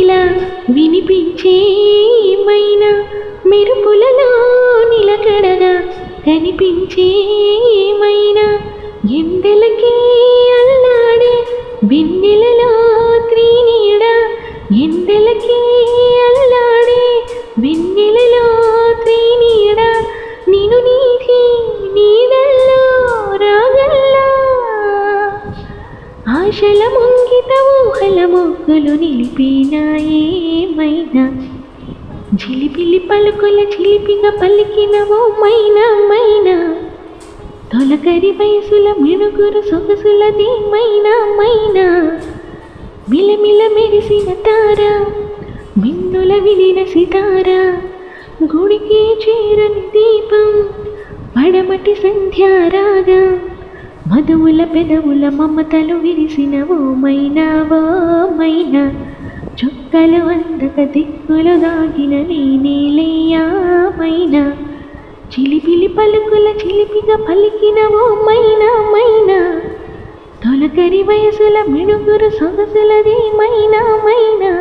ఇలా వినిపించే మైనా మెరుపులలో నిలకడగా కనిపించే మైనా ఎండలకి అల్లాడే వెన్నెలలో త్రీనీడ ఎండలకి అల్లాడే వెన్నెలలో త్రీనీడ నేను నీటి నీడల్లో రాగల్లా ఆశల ముంగిత ఊహల మొగ్గులు నిలిపినాయేమైనా జిలిపిలి పలుకుల చిలిపిగా పలికినవో మైనా మైనా తొలకరి వయసుల మినుగురు సొగసులది మైనా మైనా మిలమిల మెరిసిన తార మిన్నుల విడిన సితార గుడికి చేరని దీపం పడమటి సంధ్యారాగా మధువుల పెదవుల మమతలు విరిసినవో మైనావో మైనా చుక్కలు అందక దిక్కులు దాగిన నేనేలయ్యా మైనా చిలిపిలి పలుకుల చిలిపిగా పలికినవో మైనా మైనా తొలకరి వయసుల మిడుగురు సొగసులది మైనా మైనా